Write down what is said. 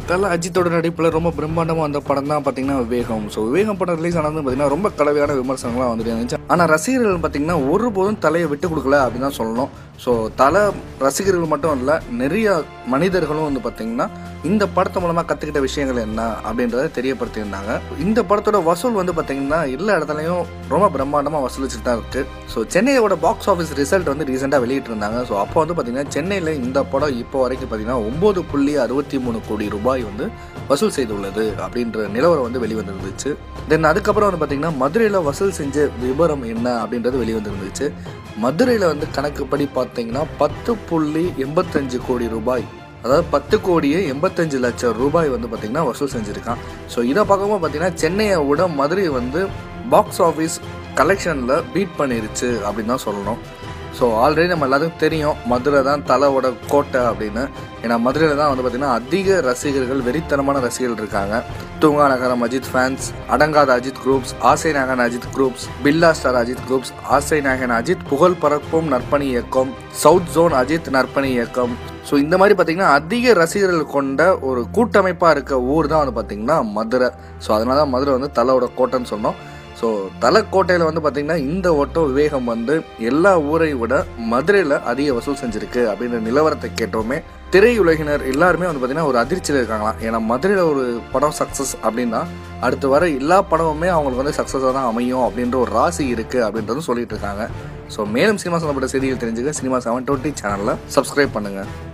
தல அஜித்தோட நடிப்பில் ரொம்ப பிரம்மாண்டமாக வந்த படம் தான் பார்த்தீங்கன்னா விவேகம் ஸோ விவேகம் படம் ரிலீஸ் ஆனது பார்த்தீங்கன்னா ரொம்ப கலவையான விமர்சனங்கள்லாம் வந்துட்டு இருந்துச்சு ஆனால் ரசிகர்கள் பார்த்தீங்கன்னா ஒருபோதும் தலையை விட்டு கொடுக்கல அப்படின்னு தான் சொல்லணும் ஸோ தலை ரசிகர்கள் மட்டும் இல்லை நிறைய மனிதர்களும் வந்து பார்த்தீங்கன்னா இந்த படத்து மூலமாக கற்றுக்கிட்ட விஷயங்கள் என்ன அப்படின்றத தெரியப்படுத்தியிருந்தாங்க இந்த படத்தோட வசூல் வந்து பார்த்தீங்கன்னா எல்லா இடத்துலையும் ரொம்ப பிரம்மாண்டமாக வசூலிச்சுட்டு தான் இருக்குது ஸோ சென்னையோட பாக்ஸ் ஆஃபீஸ் ரிசல்ட் வந்து ரீசெண்டாக வெளியிட்டிருந்தாங்க ஸோ அப்போ வந்து பார்த்தீங்கன்னா சென்னையில் இந்த படம் இப்போ வரைக்கும் பார்த்தீங்கன்னா ஒம்பது புள்ளி அறுபத்தி மூணு கோடி ரூபாய் வந்து வசூல் செய்துள்ளது அப்படின்ற நிலவரம் வந்து வெளிவந்திருந்துச்சு தென் அதுக்கப்புறம் வந்து பார்த்தீங்கன்னா மதுரையில் வசூல் செஞ்ச விவரம் என்ன அப்படின்றது வெளிவந்திருந்துச்சு மதுரையில் வந்து கணக்குப்படி பார்த்தீங்கன்னா பத்து புள்ளி எண்பத்தஞ்சு கோடி ரூபாய் அதாவது பத்து கோடியே எண்பத்தஞ்சு லட்சம் ரூபாய் வந்து பார்த்தீங்கன்னா வசூல் செஞ்சுருக்கான் ஸோ இதை பார்க்கும்போது பார்த்தீங்கன்னா சென்னையை விட மதுரை வந்து பாக்ஸ் ஆஃபீஸ் கலெக்ஷனில் பீட் பண்ணிருச்சு அப்படின்னு தான் சொல்லணும் ஸோ ஆல்ரெடி நம்ம எல்லாத்துக்கும் தெரியும் மதுரை தான் தலையோட கோட்டை அப்படின்னு ஏன்னா மதுரையில் தான் வந்து பார்த்திங்கன்னா அதிக ரசிகர்கள் வெறித்தனமான ரசிகர்கள் இருக்காங்க தூங்கா நகரம் அஜித் ஃபேன்ஸ் அடங்காத அஜித் குரூப்ஸ் ஆசை நாகன் Ajith groups Billa star Ajith groups ஆசை நாயகன் அஜித் புகழ் பரப்பும் நற்பணி இயக்கம் சவுத் ஜோன் அஜித் நற்பணி இயக்கம் ஸோ இந்த மாதிரி பார்த்தீங்கன்னா அதிக ரசிகர்கள் கொண்ட ஒரு கூட்டமைப்பாக இருக்க ஊர் தான் வந்து பார்த்திங்கன்னா மதுரை ஸோ அதனால தான் மதுரை வந்து தலையோட கோட்டைன்னு சொன்னோம் ஸோ தலைக்கோட்டையில் வந்து பார்த்திங்கன்னா இந்த ஓட்டம் விவேகம் வந்து எல்லா ஊரை விட மதுரையில் அதிக வசூல் செஞ்சுருக்கு அப்படின்ற நிலவரத்தை கேட்டோமே திரையுலகினர் எல்லாருமே வந்து பார்த்திங்கன்னா ஒரு அதிர்ச்சியில் இருக்காங்களாம் ஏன்னா மதுரையில் ஒரு படம் சக்ஸஸ் அப்படின்னா அடுத்து வர எல்லா படமுமே அவங்களுக்கு வந்து சக்ஸஸாக தான் அமையும் அப்படின்ற ஒரு ராசி இருக்குது அப்படின்றதும் சொல்லிட்டு இருக்காங்க ஸோ மேலும் சினிமா சம்மந்தப்பட்ட செய்திகள் தெரிஞ்சுக்க சினிமா செவன் டுவெண்ட்டி சேனலில் சப்ஸ்கிரைப் பண்ணுங்கள்